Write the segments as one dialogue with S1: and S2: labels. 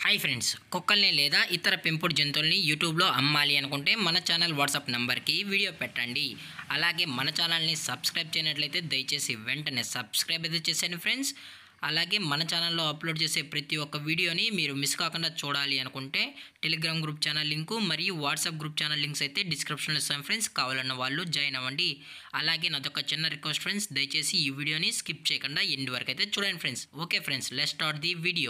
S1: hi friends కుక్కల్ని లేదా ఇతర పెంపుడు జంతువుల్ని యూట్యూబ్లో అమ్మాలి అనుకుంటే మన ఛానల్ వాట్సాప్ నంబర్కి వీడియో పెట్టండి అలాగే మన ఛానల్ని సబ్స్క్రైబ్ చేయనట్లయితే దయచేసి వెంటనే సబ్స్క్రైబ్ అయితే చేసేయండి ఫ్రెండ్స్ అలాగే మన ఛానల్లో అప్లోడ్ చేసే ప్రతి ఒక్క వీడియోని మీరు మిస్ కాకుండా చూడాలి అనుకుంటే టెలిగ్రామ్ గ్రూప్ ఛానల్ లింకు మరియు వాట్సాప్ గ్రూప్ ఛానల్ లింక్స్ అయితే డిస్క్రిప్షన్లో ఇస్తాం ఫ్రెండ్స్ కావాలన్న వాళ్ళు జాయిన్ అవ్వండి అలాగే నాదొక చిన్న రిక్వెస్ట్ ఫ్రెండ్స్ దయచేసి ఈ వీడియోని స్కిప్ చేయకుండా ఎండ్ వరకు అయితే చూడండి friends okay friends let start the video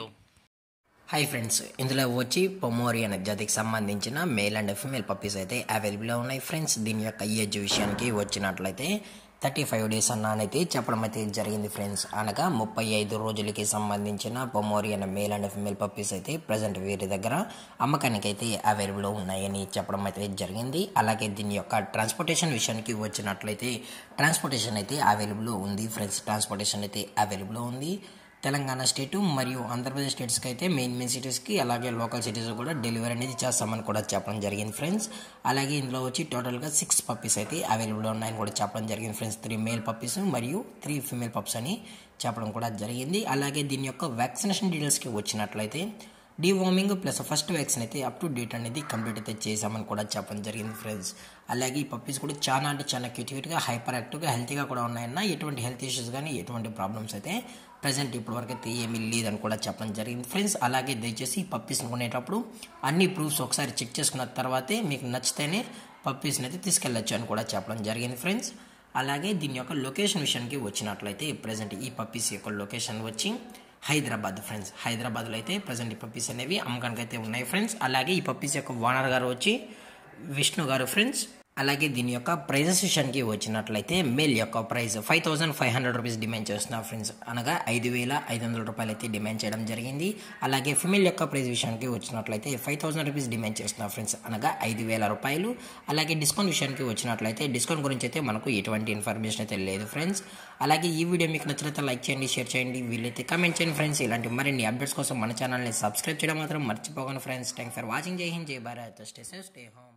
S1: hi friends ఇందులో వచ్చి పొమోరియన్ జాతికి సంబంధించిన మేల్ అండ్ ఫిమేల్ పప్పీస్ అయితే అవైలబుల్లో ఉన్నాయి ఫ్రెండ్స్ దీని యొక్క ఏజ్ విషయానికి వచ్చినట్లయితే థర్టీ ఫైవ్ డేస్ అన్నానైతే చెప్పడం అయితే జరిగింది ఫ్రెండ్స్ అనగా ముప్పై ఐదు రోజులకి సంబంధించిన Pomeranian male and female puppies అయితే ప్రజెంట్ వీరి దగ్గర అమ్మకానికి అయితే అవైలబుల్లో ఉన్నాయని చెప్పడం అయితే జరిగింది అలాగే దీని యొక్క ట్రాన్స్పోర్టేషన్ విషయానికి వచ్చినట్లయితే ట్రాన్స్పోర్టేషన్ అయితే అవైలబుల్ ఉంది ఫ్రెండ్స్ ట్రాన్స్పోర్టేషన్ అయితే అవైలబుల్ ఉంది తెలంగాణ స్టేటు మరియు ఆంధ్రప్రదేశ్ స్టేట్స్కి అయితే మెయిన్ మెయిన్ సిటీస్కి అలాగే లోకల్ సిటీస్ కూడా డెలివరీ అనేది చేస్తామని కూడా చెప్పడం జరిగింది ఫ్రెండ్స్ అలాగే ఇందులో వచ్చి టోటల్గా సిక్స్ పప్పీస్ అయితే అవైలబుల్ ఉన్నాయని కూడా చెప్పడం జరిగింది ఫ్రెండ్స్ త్రీ మేల్ పప్పీస్ మరియు త్రీ ఫీమేల్ పప్స్ అని చెప్పడం కూడా జరిగింది అలాగే దీని యొక్క వ్యాక్సినేషన్ డీటెయిల్స్కి వచ్చినట్లయితే డీవార్మింగ్ ప్లస్ ఫస్ట్ వ్యాక్సిన్ అయితే అప్ టు డేట్ అనేది కంప్లీట్ అయితే చేసామని కూడా చెప్పడం జరిగింది ఫ్రెండ్స్ అలాగే ఈ పప్పీస్ కూడా చాలా అంటే చాలా క్యూట్ క్యూట్గా హైపర్ యాక్టివ్గా హెల్తీగా కూడా ఉన్నాయన్న ఎటువంటి హెల్త్ ఇష్యూస్ కానీ ఎటువంటి ప్రాబ్లమ్స్ అయితే ప్రజెంట్ ఇప్పటివరకు అయితే ఏమీ లేదని కూడా చెప్పడం జరిగింది ఫ్రెండ్స్ అలాగే దయచేసి ఈ పప్పీస్ని కొనేటప్పుడు అన్ని ప్రూఫ్స్ ఒకసారి చెక్ చేసుకున్న తర్వాతే మీకు నచ్చితేనే పప్పీస్ని అయితే తీసుకెళ్ళచ్చు అని కూడా చెప్పడం జరిగింది ఫ్రెండ్స్ అలాగే దీని యొక్క లొకేషన్ విషయానికి వచ్చినట్లయితే ప్రజెంట్ ఈ పప్పీస్ యొక్క లొకేషన్ వచ్చి హైదరాబాద్ ఫ్రెండ్స్ హైదరాబాద్లో అయితే ప్రజెంట్ ఈ పప్పీస్ అనేవి అమ్మకానికి అయితే ఉన్నాయి ఫ్రెండ్స్ అలాగే ఈ పప్పీస్ యొక్క ఓనర్ గారు వచ్చి విష్ణు గారు ఫ్రెండ్స్ అలాగే దీని యొక్క ప్రైజెస్ విషయానికి వచ్చినట్లయితే మేల్ యొక్క price five thousand five hundred rupees demand చేస్తున్నారు ఫ్రెండ్స్ అనగా ఐదు వేల ఐదు వందల రూపాయలు అయితే డిమాండ్ చేయడం జరిగింది అలాగే ఫిమేల్ యొక్క ప్రైస్ విషయానికి వచ్చినట్లయితే ఫైవ్ థౌసండ్ రూపీస్ డిమాండ్ చేస్తున్నారు ఫ్రెండ్స్ అనగా ఐదు వేల రూపాయలు అలాగే డిస్కౌంట్ విషయానికి వచ్చినట్లయితే డిస్కౌంట్ గురించి అయితే మనకు ఎటువంటి ఇన్ఫర్మేషన్ అయితే లేదు ఫ్రెండ్స్ అలాగే ఈ వీడియో మీకు నచ్చినట్లయితే లైక్ చేయండి షేర్ చేయండి వీలైతే కమెంట్ చేయండి ఫ్రెండ్స్ ఇలాంటి మరిన్ని అప్డేట్స్ కోసం మన ఛానల్ని సబ్స్క్రైబ్ చేయడం మాత్రం మర్చిపోకండి friends thank for watching Jai Hind Jai Bharat stay safe stay home